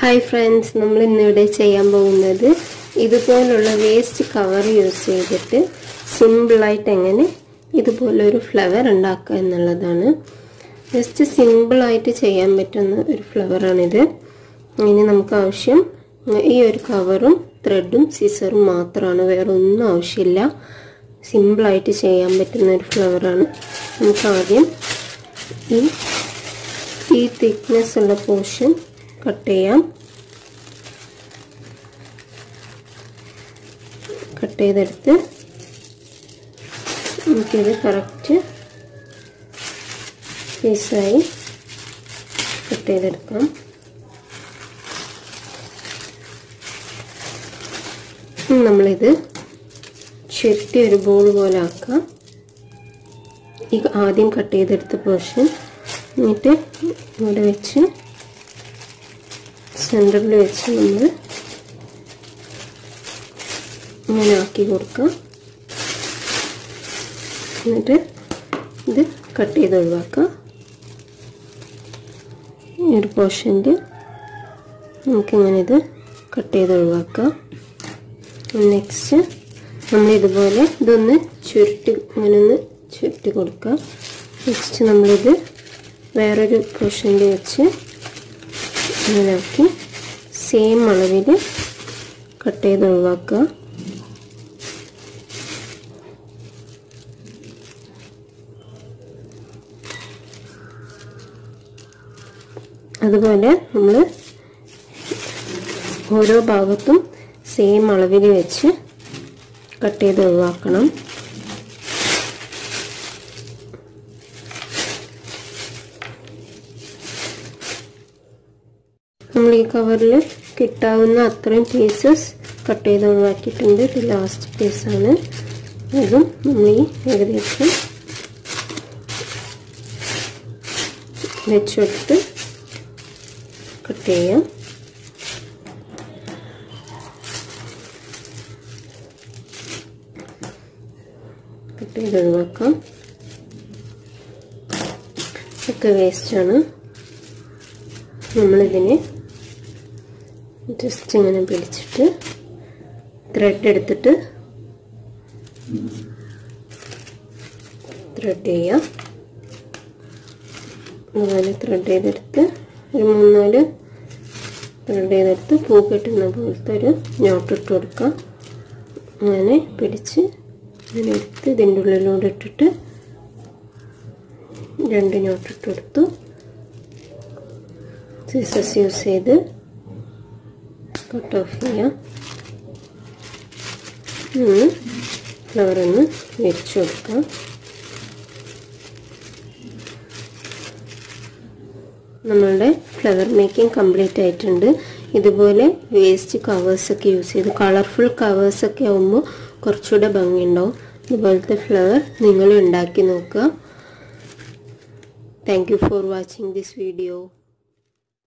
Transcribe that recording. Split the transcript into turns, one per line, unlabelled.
hi friends നമ്മൾ ഇന്നിവിടെ ചെയ്യാൻ പോകുന്നത് ഇതുപോലുള്ള വേസ്റ്റ് കവർ യൂസ് ചെയ്തിട്ട് സിമ്പിളായിട്ട് എങ്ങനെ ഇതുപോലൊരു ഫ്ലവർ ഉണ്ടാക്കുക എന്നുള്ളതാണ് ജസ്റ്റ് സിമ്പിളായിട്ട് ചെയ്യാൻ പറ്റുന്ന ഒരു ഫ്ലവറാണിത് ഇനി നമുക്ക് ആവശ്യം ഈ ഒരു കവറും ത്രെഡും സിസറും മാത്രമാണ് വേറെ ഒന്നും ആവശ്യമില്ല സിമ്പിളായിട്ട് ചെയ്യാൻ പറ്റുന്ന ഒരു ഫ്ലവറാണ് നമുക്ക് ആദ്യം ഈ ഈ തിക്നെസ് ഉള്ള പോർഷൻ കട്ട് ചെയ്യാം കട്ട് ചെയ്തെടുത്ത് നമുക്കിത് കറക്റ്റ് പീസായി കട്ട് ചെയ്തെടുക്കാം നമ്മളിത് ചുരുട്ടി ഒരു ബോൾ പോലെ ആക്കാം ഈ ആദ്യം കട്ട് ചെയ്തെടുത്ത പോർഷൻ എന്നിട്ട് ഇവിടെ വെച്ച് സെൻറ്ററിൽ വെച്ച് നമ്മൾ ഇങ്ങനെ ആക്കി കൊടുക്കാം എന്നിട്ട് ഇത് കട്ട് ചെയ്ത് ഒഴിവാക്കാം ഈ ഒരു പോർഷൻ്റെ നമുക്കിങ്ങനെ ഇത് കട്ട് ചെയ്ത് ഒഴിവാക്കാം നെക്സ്റ്റ് നമ്മൾ ഇതുപോലെ ഇതൊന്ന് ചുരുട്ടി ഇങ്ങനെ ഒന്ന് ചുരുട്ടി കൊടുക്കുക നെക്സ്റ്റ് നമ്മളിത് വേറൊരു പോർഷനിൽ വെച്ച് ഇങ്ങനെയാക്കി സെയിം അളവിൽ കട്ട് ചെയ്ത് ഒഴിവാക്കുക അതുപോലെ നമ്മൾ ഓരോ ഭാഗത്തും സെയിം അളവിൽ വെച്ച് കട്ട് ചെയ്ത് ഒഴിവാക്കണം നമ്മൾ ഈ കവറിൽ കിട്ടാവുന്ന അത്രയും പീസസ് കട്ട് ചെയ്ത് ഒഴിവാക്കിയിട്ടുണ്ട് ഇത് ലാസ്റ്റ് പീസാണ് അതും നമ്മൾ ഈ ഏകദേശം വെച്ചെടുത്ത് കട്ട് ചെയ്യാം കട്ട് ചെയ്ത് ഒഴിവാക്കാം ഒക്കെ വേസ്റ്റാണ് നമ്മളിതിനെ ജസ്റ്റ് ഇങ്ങനെ പിടിച്ചിട്ട് ത്രെഡ് എടുത്തിട്ട് ത്രെഡ് ചെയ്യാം അതുപോലെ ത്രെഡ് ചെയ്തെടുത്ത് ഒരു മൂന്നാല് ത്രെഡ് ചെയ്തെടുത്ത് പൂ കെട്ടുന്ന പോലത്തെ ഒരു ഞോട്ടിട്ട് കൊടുക്കാം അങ്ങനെ പിടിച്ച് അങ്ങനെ എടുത്ത് ഇതിൻ്റെ ഉള്ളിലൂടെ ഇട്ടിട്ട് രണ്ട് ഞോട്ടിട്ട് കൊടുത്തു സീസസ് യൂസ് ചെയ്ത് കട്ട് ഓഫ് ചെയ്യാം ഒന്ന് ഫ്ലവർ ഒന്ന് വെച്ച് കൊടുക്കാം നമ്മളുടെ ഫ്ലവർ മേക്കിംഗ് കംപ്ലീറ്റ് ആയിട്ടുണ്ട് ഇതുപോലെ വേസ്റ്റ് കവേഴ്സൊക്കെ യൂസ് ചെയ്ത് കളർഫുൾ കവേഴ്സൊക്കെ ആകുമ്പോൾ കുറച്ചുകൂടെ ഭംഗിയുണ്ടാവും ഇതുപോലത്തെ ഫ്ലവർ നിങ്ങൾ ഉണ്ടാക്കി നോക്കുക thank you for watching this video